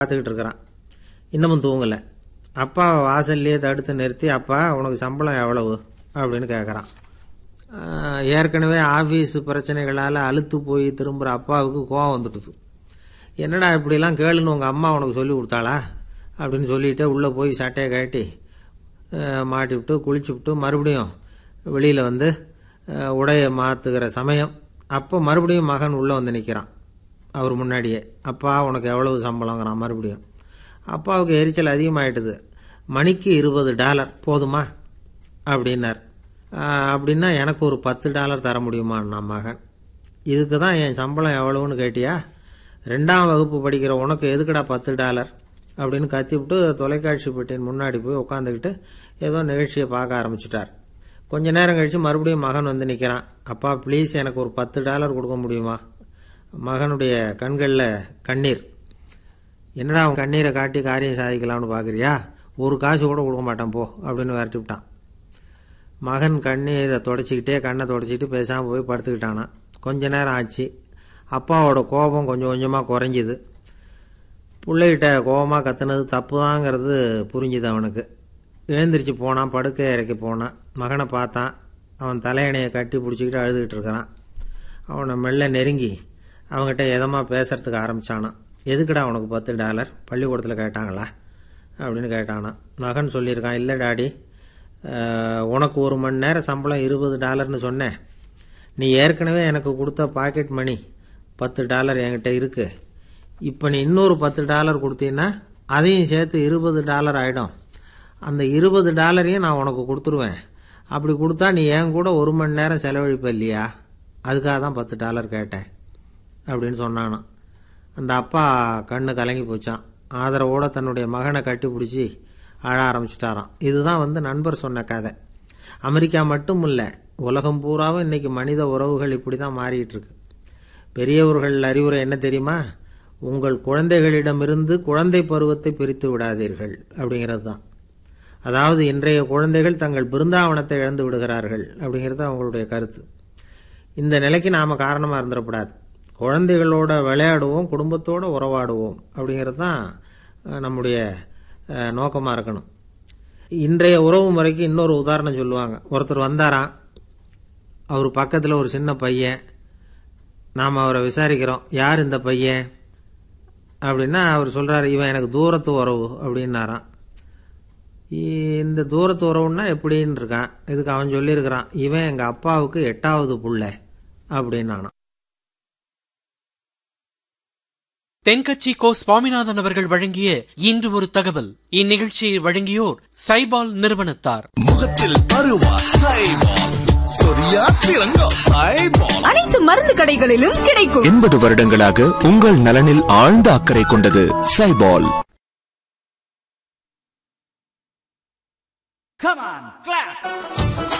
பார்த்துக்கிட்டு இருக்கிறான் இன்னமும் தூங்கலை அப்பா வாசல்லையே தடுத்து நிறுத்தி அப்பா உனக்கு சம்பளம் எவ்வளவு அப்படின்னு கேட்குறான் ஏற்கனவே ஆஃபீஸ் பிரச்சனைகளால் அழுத்து போய் திரும்புகிற அப்பாவுக்கு கோவம் வந்துடுது என்னடா இப்படிலாம் கேளுன்னு உங்கள் அம்மா உனக்கு சொல்லி கொடுத்தாளா அப்படின்னு சொல்லிட்டு உள்ளே போய் சட்டையை கட்டி மாட்டி விட்டு குளிச்சு விட்டு மறுபடியும் வெளியில் வந்து அஹ், உடையை மாற்றுகிற சமயம் அப்போ மறுபடியும் மகன் உள்ளே வந்து நிற்கிறான் அவர் முன்னாடியே அப்பா உனக்கு எவ்வளவு சம்பளங்கிறான் மறுபடியும் அப்பாவுக்கு எரிச்சல் அதிகமாயிட்டுது மணிக்கு இருபது டாலர் போதுமா அப்படின்னார் "ஆஹ், அப்படின்னா எனக்கு ஒரு பத்து டாலர் தர முடியுமான்னா மகன் இதுக்கு தான் என் சம்பளம் எவ்வளவுன்னு கேட்டியா ரெண்டாம் வகுப்பு படிக்கிற உனக்கு எதுக்குடா பத்து டாலர் அப்படின்னு கத்திவிட்டு தொலைக்காட்சி பெட்டியின் முன்னாடி போய் உட்காந்துக்கிட்டு ஏதோ நிகழ்ச்சியை பார்க்க ஆரம்பிச்சிட்டார் கொஞ்ச நேரம் கழித்து மறுபடியும் மகன் வந்து நிற்கிறான் அப்பா ப்ளீஸ் எனக்கு ஒரு பத்து டாலர் கொடுக்க முடியுமா மகனுடைய கண்களில் கண்ணீர் என்னடா அவன் கண்ணீரை காட்டி காரியம் சாதிக்கலாம்னு பார்க்குறியா ஒரு காசு கூட கொடுக்க மாட்டான் போ அப்படின்னு விரட்டி விட்டான் மகன் கண்ணீரை தொடச்சிக்கிட்டே கண்ணை தொடச்சிக்கிட்டு பேசாமல் போய் படுத்துக்கிட்டானா கொஞ்ச நேரம் ஆச்சு அப்பாவோட கோபம் கொஞ்சம் கொஞ்சமாக குறைஞ்சிது பிள்ளைகிட்ட கோபமாக கத்துனது தப்பு தாங்கிறது புரிஞ்சுது அவனுக்கு எழுந்திரிச்சு போனான் படுக்கை இறக்கி போனான் மகனை பார்த்தான் அவன் தலையணையை கட்டி பிடிச்சிக்கிட்டு அழுதுகிட்டு இருக்கிறான் அவனை மெல்ல நெருங்கி அவங்ககிட்ட எதமாக பேசுறதுக்கு ஆரம்பிச்சானான் எதுக்குடா உனக்கு பத்து டாலர் பள்ளிக்கூடத்தில் கேட்டாங்களா அப்படின்னு கேட்டானான் மகன் சொல்லியிருக்கான் இல்லை டாடி அஹ், உனக்கு ஒரு மணி நேரம் சம்பளம் இருபது டாலர்னு சொன்னேன் நீ ஏற்கனவே எனக்கு கொடுத்த பாக்கெட் மணி பத்து டாலர் என்கிட்ட இருக்கு இப்போ நீ இன்னொரு பத்து டாலர் கொடுத்தீங்கன்னா அதையும் சேர்த்து இருபது டாலர் ஆகிடும் அந்த இருபது டாலரையும் நான் உனக்கு கொடுத்துருவேன் அப்படி கொடுத்தா நீ என் கூட ஒரு மணி நேரம் செலவழிப்ப இல்லையா அதுக்காக தான் பத்து டாலர் கேட்டேன் அப்படின்னு சொன்னானாம் அந்த அப்பா கண்ணு கலங்கி போச்சான் ஆதரவோட தன்னுடைய மகனை கட்டி பிடிச்சி அழ ஆரம்பிச்சிட்டாராம் இதுதான் வந்து நண்பர் சொன்ன கதை அமெரிக்கா மட்டும் இல்லை உலகம் பூராவும் இன்னைக்கு மனித உறவுகள் இப்படி தான் மாறிட்டு இருக்கு பெரியவர்கள் அறிவுரை என்ன தெரியுமா உங்கள் குழந்தைகளிடமிருந்து குழந்தை பருவத்தை பிரித்து விடாதீர்கள் அப்படிங்கிறது தான் அதாவது இன்றைய குழந்தைகள் தங்கள் பிருந்தாவனத்தை இழந்து விடுகிறார்கள் அப்படிங்கிறது அவங்களுடைய கருத்து இந்த நிலைக்கு நாம் காரணமாக இருந்துடக்கூடாது குழந்தைகளோட விளையாடுவோம் குடும்பத்தோட உறவாடுவோம் அப்படிங்கிறது தான் அஹ், நம்முடைய நோக்கமாக இருக்கணும் இன்றைய உறவு முறைக்கு இன்னொரு உதாரணம் சொல்லுவாங்க ஒருத்தர் வந்தாராம் அவர் பக்கத்தில் ஒரு சின்ன பையன் நாம் அவரை விசாரிக்கிறோம் யார் இந்த பையன் அப்படின்னா அவர் சொல்கிறாரு இவன் எனக்கு தூரத்து உறவு அப்படின்னாராம் இ- இந்த தூரத்து உறவுன்னா எப்படின்னு இருக்கான் இதுக்கு அவன் சொல்லியிருக்கிறான் இவன் எங்கள் அப்பாவுக்கு எட்டாவது புள்ள அப்படின்னானாம் தென்கட்சி கோ சுவாமிநாதன் அவர்கள் வழங்கிய இன்று ஒரு தகவல் இந்நிகழ்ச்சியை வழங்கியோர் சைபால் நிறுவனத்தார் முகத்தில் பருவா சைபால் சொரியா சிறங்கா சைபால் அனைத்து மருந்து கடைகளிலும் கிடைக்கும் எண்பது வருடங்களாக உங்கள் நலனில் ஆழ்ந்த அக்கறை கொண்டது சைபால் Come on, clap!